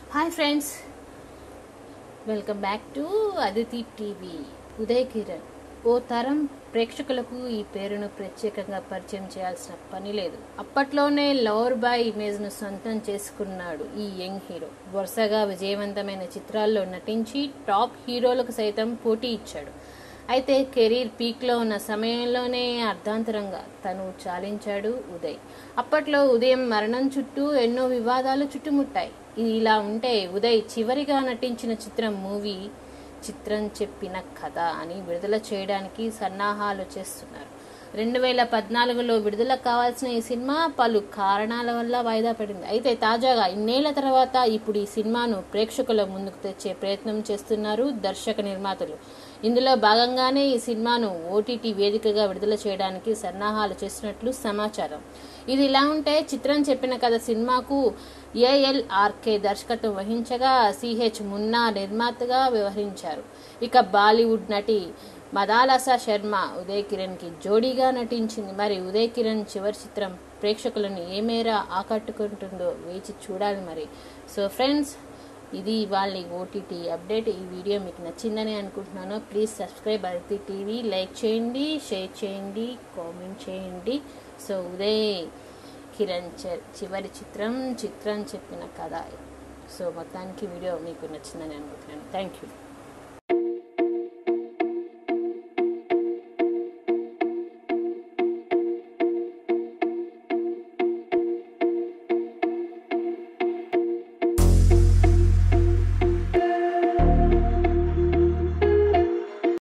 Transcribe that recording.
hi friends welcome back to Aditi TV Uday Kiran ఓ తరం ప్రేక్షకులకు ఈ పేరును ప్రత్యేకంగా పరిచయం చేయాల్సిన పని లేదు అప్పట్లోనే లవర్ బాయ్ ఇమేజ్ను సొంతం చేసుకున్నాడు ఈ యంగ్ హీరో వరుసగా విజయవంతమైన చిత్రాల్లో నటించి టాప్ హీరోలకు సైతం పోటీ ఇచ్చాడు అయితే కెరీర్ పీక్లో ఉన్న సమయంలోనే అర్ధాంతరంగా తను చాలించాడు ఉదయ్ అప్పట్లో ఉదయం మరణం చుట్టూ ఎన్నో వివాదాలు చుట్టుముట్టాయి ఇది ఇలా ఉంటే ఉదయ్ చివరిగా నటించిన చిత్రం మూవీ చిత్రం చెప్పిన కథ అని విడుదల చేయడానికి సన్నాహాలు చేస్తున్నారు రెండు వేల పద్నాలుగులో విడుదల కావాల్సిన ఈ సినిమా పలు కారణాల వల్ల వాయిదా పడింది అయితే తాజాగా ఇన్నేళ్ల తర్వాత ఇప్పుడు ఈ సినిమాను ప్రేక్షకుల ముందుకు తెచ్చే ప్రయత్నం చేస్తున్నారు దర్శక నిర్మాతలు ఇందులో భాగంగానే ఈ సినిమాను ఓటీటీ వేదికగా విడుదల చేయడానికి సన్నాహాలు చేస్తున్నట్లు సమాచారం ఇది ఇలా ఉంటే చిత్రం చెప్పిన కథ సినిమాకు ఏఎల్ఆర్కే దర్శకత్వం వహించగా సిహెచ్ మున్నా నిర్మాతగా వ్యవహరించారు ఇక బాలీవుడ్ నటి మదాలసా శర్మ ఉదయ్ కిరణ్ కి జోడీగా నటించింది మరి ఉదయ్ కిరణ్ చివరి చిత్రం ప్రేక్షకులను ఏ మేర ఆకట్టుకుంటుందో వేచి చూడాలి మరి సో ఫ్రెండ్స్ ఇది వాళ్ళ ఓటీటీ అప్డేట్ ఈ వీడియో మీకు నచ్చిందని అనుకుంటున్నాను please subscribe Aditi TV like చేయండి షేర్ చేయండి కామెంట్ చేయండి సో ఉదయ్ కిరణ్ చ- చివరి చిత్రం చిత్రం చెప్పిన కథ సో మొత్తానికి వీడియో మీకు నచ్చిందని అనుకుంటున్నాను థ్యాంక్ యూ